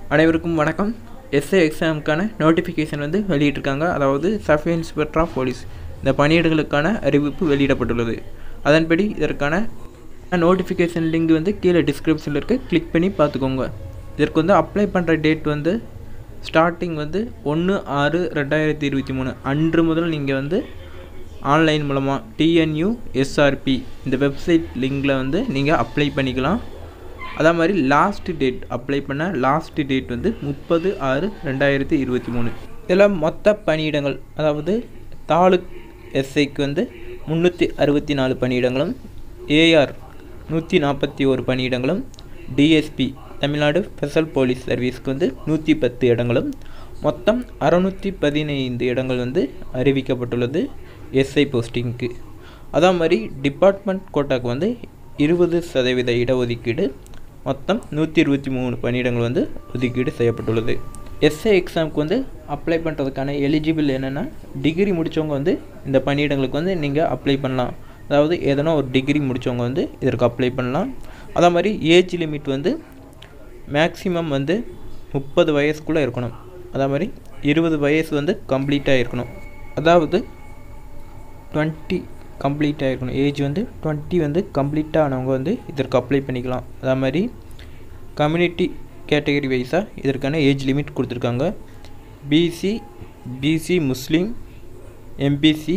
அனைவருக்கும் வணக்கம் S A எக்ஸாமுக்கான notification வந்து வெளியிட்டிருக்காங்க அதாவது சப் இன்ஸ்பெக்டர் ஆஃப் போலீஸ் இந்த பணியிடங்களுக்கான அறிவிப்பு வெளியிடப்பட்டுள்ளது அதன்படி இதற்கான நோட்டிஃபிகேஷன் லிங்க் வந்து கீழே டிஸ்கிரிப்ஷனில் இருக்குது கிளிக் பண்ணி பார்த்துக்கோங்க இதற்கு வந்து அப்ளை பண்ணுற டேட் வந்து ஸ்டார்டிங் வந்து ஒன்று ஆறு ரெண்டாயிரத்தி இருபத்தி மூணு அன்று முதல் நீங்கள் வந்து ஆன்லைன் மூலமாக டிஎன்யூ எஸ்ஆர்பி இந்த வெப்சைட் லிங்கில் வந்து நீங்கள் அப்ளை பண்ணிக்கலாம் அதே மாதிரி லாஸ்ட் டேட் அப்ளை பண்ண லாஸ்ட் டேட் வந்து முப்பது ஆறு ரெண்டாயிரத்தி இருபத்தி மூணு இதில் மொத்த பணியிடங்கள் அதாவது தாலுக் எஸ்ஐக்கு வந்து முந்நூற்றி அறுபத்தி நாலு பணியிடங்களும் ஏஆர் நூற்றி நாற்பத்தி ஒரு பணியிடங்களும் டிஎஸ்பி தமிழ்நாடு ஸ்பெஷல் போலீஸ் சர்வீஸ்க்கு வந்து நூற்றி பத்து இடங்களும் மொத்தம் அறநூற்றி பதினைந்து இடங்கள் வந்து அறிவிக்கப்பட்டுள்ளது எஸ்ஐ போஸ்டிங்க்கு அதே மாதிரி டிபார்ட்மெண்ட் கோட்டாக்கு வந்து இருபது சதவீத இடஒதுக்கீடு மொத்தம் நூற்றி இருபத்தி மூணு பணியிடங்கள் வந்து ஒதுக்கீடு செய்யப்பட்டுள்ளது எஸ்ஐ எக்ஸாமுக்கு வந்து அப்ளை பண்ணுறதுக்கான எலிஜிபிள் என்னென்னா டிகிரி முடித்தவங்க வந்து இந்த பணியிடங்களுக்கு வந்து நீங்கள் அப்ளை பண்ணலாம் அதாவது எதனா ஒரு டிகிரி முடித்தவங்க வந்து இதற்கு அப்ளை பண்ணலாம் அதே மாதிரி ஏஜ் லிமிட் வந்து மேக்ஸிமம் வந்து முப்பது வயசுக்குள்ளே இருக்கணும் அதே மாதிரி இருபது வயசு வந்து கம்ப்ளீட்டாக இருக்கணும் அதாவது டுவெண்ட்டி கம்ப்ளீட்டாக இருக்கணும் ஏஜ் வந்து டுவெண்ட்டி வந்து கம்ப்ளீட்டாக ஆனவங்க வந்து இதற்கு அப்ளை பண்ணிக்கலாம் அதே மாதிரி கம்யூனிட்டி கேட்டகரி வைஸாக இதற்கான ஏஜ் லிமிட் கொடுத்துருக்காங்க பிசி பிசி முஸ்லீம் எம்பிசி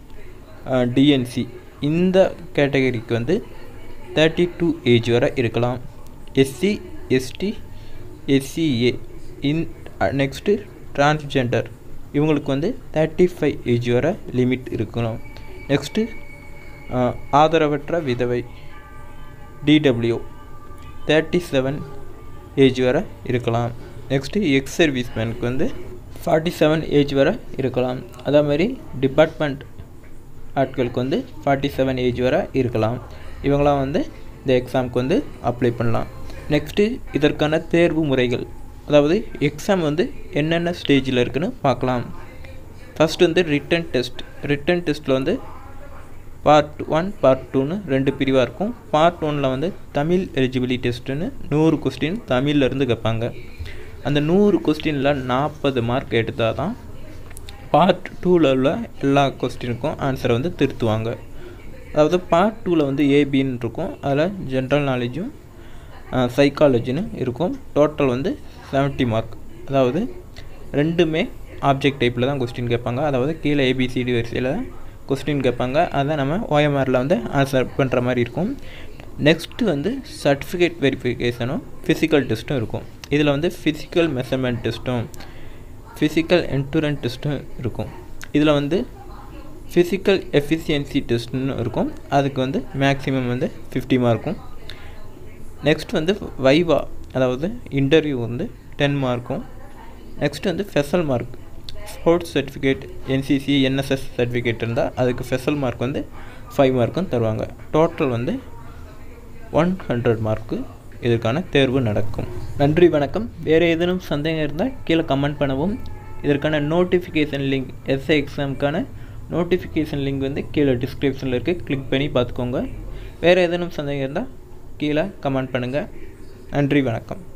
டிஎன்சி இந்த கேட்டகரிக்கு வந்து தேர்ட்டி டூ ஏஜ் வரை இருக்கலாம் SC ST SCA in next transgender இவங்களுக்கு வந்து தேர்ட்டி ஃபைவ் ஏஜ் வரை லிமிட் இருக்கணும் நெக்ஸ்ட்டு ஆதரவற்ற விதவை டிடபிள்யூ தேர்ட்டி செவன் ஏஜ் வரை இருக்கலாம் நெக்ஸ்ட்டு எக்ஸ் சர்வீஸ் மேனுக்கு வந்து ஃபார்ட்டி செவன் ஏஜ் வரை இருக்கலாம் அதே மாதிரி டிபார்ட்மெண்ட் ஆட்களுக்கு வந்து ஃபார்ட்டி செவன் ஏஜ் வரை இருக்கலாம் இவங்களாம் வந்து இந்த எக்ஸாமுக்கு வந்து அப்ளை பண்ணலாம் நெக்ஸ்ட்டு இதற்கான தேர்வு முறைகள் அதாவது எக்ஸாம் வந்து என்னென்ன ஸ்டேஜில் இருக்குன்னு பார்க்கலாம் ஃபஸ்ட் வந்து ரிட்டன் டெஸ்ட் ரிட்டன் டெஸ்ட்டில் வந்து பார்ட் ஒன் பார்ட் டூன்னு ரெண்டு பிரிவாக இருக்கும் பார்ட் ஒனில் வந்து தமிழ் எலிஜிபிலிட்டி டெஸ்ட்டுன்னு நூறு கொஸ்டின் தமிழ்லேருந்து கேட்பாங்க அந்த நூறு கொஸ்டினில் நாற்பது மார்க் எடுத்தால் தான் பார்ட் டூவில் உள்ள எல்லா கொஸ்டினுக்கும் ஆன்சரை வந்து திருத்துவாங்க அதாவது பார்ட் டூவில் வந்து ஏபின்னு இருக்கும் அதில் ஜென்ரல் நாலேஜும் சைக்காலஜின்னு இருக்கும் டோட்டல் வந்து செவன்ட்டி மார்க் அதாவது ரெண்டுமே ஆப்ஜெக்ட் டைப்பில் தான் கொஸ்டின் கேட்பாங்க அதாவது கீழே ஏபிசிடி வரிசையில் கொஸ்டின் கேட்பாங்க அதை நம்ம ஓஎம்ஆரில் வந்து ஆன்சர் பண்ணுற மாதிரி இருக்கும் நெக்ஸ்ட்டு வந்து சர்டிஃபிகேட் வெரிஃபிகேஷனும் ஃபிசிக்கல் டெஸ்ட்டும் இருக்கும் இதில் வந்து ஃபிசிக்கல் மெஷர்மெண்ட் டெஸ்ட்டும் ஃபிசிக்கல் என்டூரன்ஸ் டெஸ்ட்டும் இருக்கும் இதில் வந்து ஃபிசிக்கல் எஃபிஷியன்சி டெஸ்ட்னு இருக்கும் அதுக்கு வந்து மேக்ஸிமம் வந்து ஃபிஃப்டி மார்க்கும் நெக்ஸ்ட் வந்து வைவா அதாவது இன்டர்வியூ வந்து டென் மார்க்கும் நெக்ஸ்ட் வந்து special mark sports certificate NCC NSS certificate இருந்தால் அதுக்கு ஃபெசல் மார்க் வந்து ஃபைவ் மார்க்கும் தருவாங்க டோட்டல் வந்து ஒன் ஹண்ட்ரட் மார்க்கு இதற்கான தேர்வு நடக்கும் நன்றி வணக்கம் வேறு ஏதேனும் சந்தேகம் இருந்தால் கீழே கமெண்ட் பண்ணவும் இதற்கான நோட்டிஃபிகேஷன் லிங்க் எஸ்ஐ எக்ஸாமுக்கான நோட்டிஃபிகேஷன் லிங்க் வந்து கீழே டிஸ்கிரிப்ஷனில் இருக்குது கிளிக் பண்ணி பார்த்துக்கோங்க வேறு ஏதேனும் சந்தேகம் இருந்தால் கீழே கமெண்ட் பண்ணுங்கள் நன்றி வணக்கம்